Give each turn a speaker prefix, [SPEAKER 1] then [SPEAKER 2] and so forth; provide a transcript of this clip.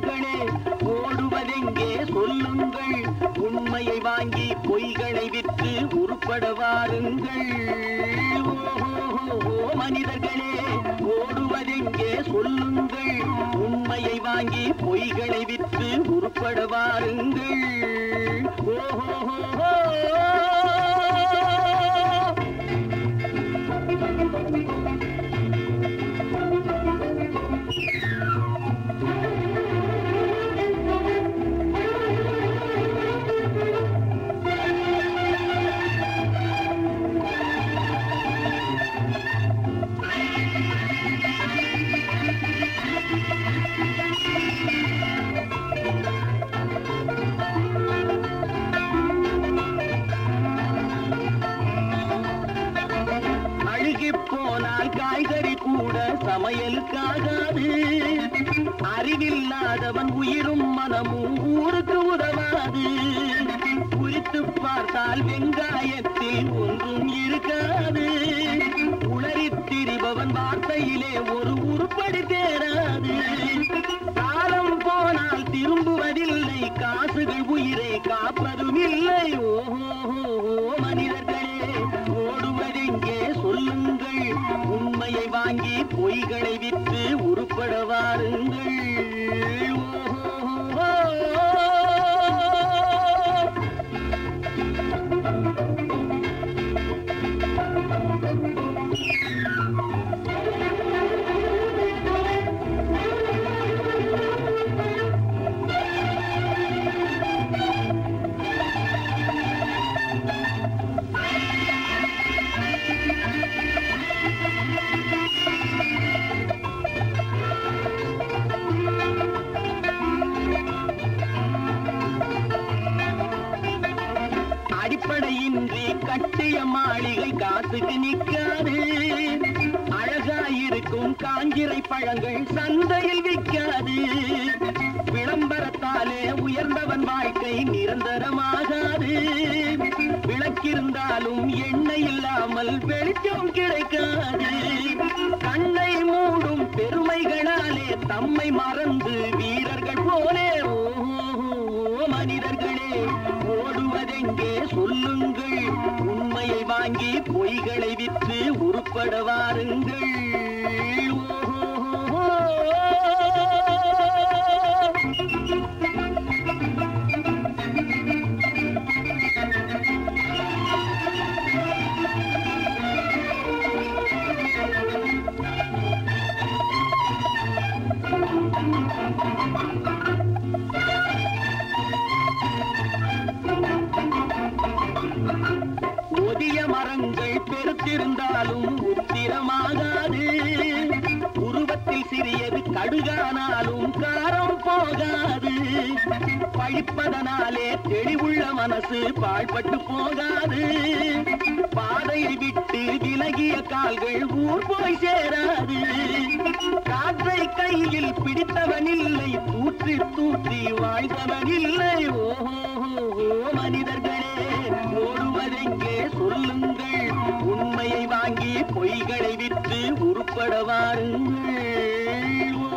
[SPEAKER 1] மனிதர்களே ஓடுவதெங்கே சொல்லுங்கள் உண்மையை வாங்கி பொய்களை விற்று உருப்பட வாருங்கள் ஓஹோ மனிதர்களே ஓடுவதெங்கே சொல்லுங்கள் உண்மையை வாங்கி பொய்களை விற்று உருப்பட வாருங்கள் ஓஹோ அழுகி போனால் காய்கறி கூட சமையலுக்காகாது அறிவில்லாதவன் உயிரும் மனமும் ஊருக்கு உதவாது குறித்து பார்த்தால் வெங்காயத்தில் ஒன்றும் இருக்காது உளறித் திரிபவன் வார்த்தையிலே ஒரு உருப்படி தேராது காலம் போனால் திரும்புவதில்லை காசுகள் உயிரை காப்பதும் இல்லை ஓஹோ மனிதர்களே ஓடுவதெங்கே சொல்லுங்கள் உண்மையை வாங்கி பொய்களை விற்று உருப்பட வாருங்கள் ஓஹோ அடிப்படையின்றி கட்டிய மாளிகை காத்துக்கு நிற்காது அழகாயிருக்கும் காஞ்சிரை பழங்கள் சந்தையில் விற்காது விளம்பரத்தாலே உயர்ந்தவன் வாழ்க்கை நிரந்தரமாகாது விளக்கிருந்தாலும் எண்ணெய் இல்லாமல் வெளிச்சம் கிடைக்காது கண்ணை மூடும் பெருமைகளாலே தம்மை மறந்து வீரர்கள் போலே ஓஹோ மனிதர்களே ஓடுவதெங்கே சொல்லுங்கள் உண்மையை வாங்கி பொய்களை விற்று உருப்பட வாருங்கள் ஓஹோ ஒதிய மரங்கள் பெருத்திருந்தாலும் உத்திரமாகாது உருவத்தில் சிறியது கடுகானாலும் காரம் போகாது பழிப்பதனாலே தெளிவுள்ள மனசு பாழ்பட்டு போகாது பாதையை விட்டு விலகிய கால்கள் ஊர் போய் சேராது காற்றை கையில் பிடித்தவன் இல்லை தூற்றி தூற்றி வாழ்ந்தவன் இல்லை ஓஹோ மனிதர்களே ஓடுவதெங்கே சொல்லுங்கள் உண்மையை வாங்கி பொய்களை விற்று உருப்பட வாருங்கள்